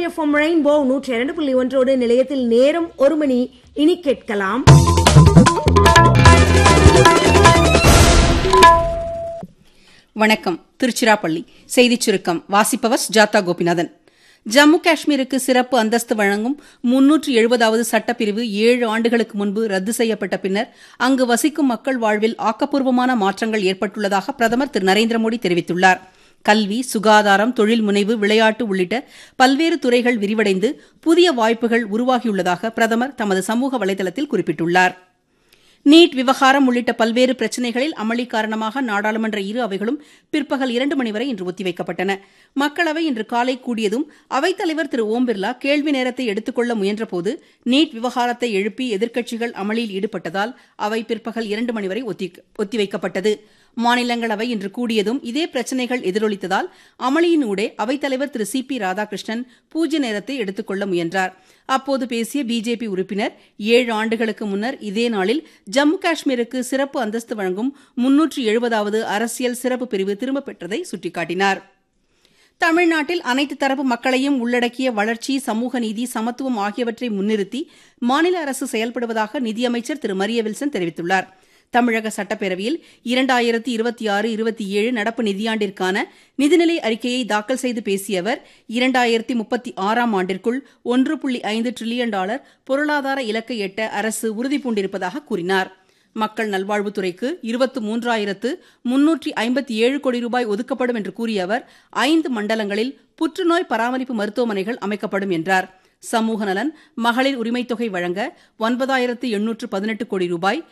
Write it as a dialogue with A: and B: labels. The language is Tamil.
A: எஃப்எம் ரெயின்போ நூற்றி இரண்டு புள்ளி ஒன்றோடு நிலையத்தில் நேரம் ஒரு மணி இனி கேட்கலாம்
B: வணக்கம் திருச்சிராப்பள்ளி செய்திச் சுருக்கம் வாசிப்பவர் ஜாதா கோபிநாதன் ஜம்மு காஷ்மீருக்கு சிறப்பு அந்தஸ்து வழங்கும் முன்னூற்று எழுபதாவது சட்டப்பிரிவு ஏழு ஆண்டுகளுக்கு முன்பு ரத்து செய்யப்பட்ட பின்னர் அங்கு வசிக்கும் மக்கள் வாழ்வில் ஆக்கப்பூர்வமான மாற்றங்கள் ஏற்பட்டுள்ளதாக பிரதமர் திரு நரேந்திர மோடி தெரிவித்துள்ளார் கல்வி சுகாதாரம் தொழில் முனைவு விளையாட்டு உள்ளிட்ட பல்வேறு துறைகள் விரிவடைந்து புதிய வாய்ப்புகள் உருவாகியுள்ளதாக பிரதமர் தமது சமூக வலைதளத்தில் குறிப்பிட்டுள்ளார் நீட் விவகாரம் உள்ளிட்ட பல்வேறு பிரச்சினைகளில் அமளி காரணமாக நாடாளுமன்ற இரு அவைகளும் பிற்பகல் இரண்டு மணி வரை இன்று ஒத்திவைக்கப்பட்டன மக்களவை இன்று காலை கூடியதும் அவைத்தலைவர் திரு ஓம் பிர்லா கேள்வி நேரத்தை எடுத்துக்கொள்ள முயன்றபோது நீட் விவகாரத்தை எழுப்பி எதிர்க்கட்சிகள் அமளியில் ஈடுபட்டதால் அவை பிற்பகல் இரண்டு மணி வரை ஒத்திவைக்கப்பட்டது மாநிலங்களவை இன்று கூடியதும் இதே பிரச்சினைகள் எதிரொலித்ததால் அமளியினூடே அவைத்தலைவர் திரு சி பி ராதாகிருஷ்ணன் பூஜ்ய நேரத்தை எடுத்துக்கொள்ள முயன்றார் அப்போது பேசிய பிஜேபி உறுப்பினர் ஏழு ஆண்டுகளுக்கு முன்னர் இதே நாளில் ஜம்மு காஷ்மீருக்கு சிறப்பு அந்தஸ்து வழங்கும் முன்னூற்று எழுபதாவது அரசியல் சிறப்பு பிரிவு திரும்பப் பெற்றதை சுட்டிக்காட்டினார் தமிழ்நாட்டில் அனைத்து தரப்பு மக்களையும் உள்ளடக்கிய வளர்ச்சி சமூக நீதி சமத்துவம் ஆகியவற்றை முன்னிறுத்தி மாநில அரசு செயல்படுவதாக நிதியமைச்சர் திரு மரிய வில்சன் தெரிவித்துள்ளார் தமிழக சட்டப்பேரவையில் இரண்டாயிரத்தி இருபத்தி ஆறு இருபத்தி ஏழு நடப்பு நிதியாண்டிற்கான நிதிநிலை அறிக்கையை தாக்கல் செய்து பேசிய அவர் இரண்டாயிரத்தி முப்பத்தி ஆறாம் ஆண்டிற்குள் ஒன்று புள்ளி ஐந்து டிரில்லியன் டாலர் பொருளாதார இலக்கை எட்ட அரசு உறுதிபூண்டிருப்பதாக கூறினார் மக்கள் நல்வாழ்வுத்துறைக்கு இருபத்து மூன்றாயிரத்து முன்னூற்றி ஐம்பத்தி ஏழு கோடி ரூபாய் ஒதுக்கப்படும் என்று கூறிய அவர் ஐந்து மண்டலங்களில் புற்றுநோய் பராமரிப்பு மருத்துவமனைகள் அமைக்கப்படும் என்றார் சமூக நலன் மகளிர் உரிமைத் தொகை வழங்க ஒன்பதாயிரத்து எண்ணூற்று பதினெட்டு கோடி ரூபாய்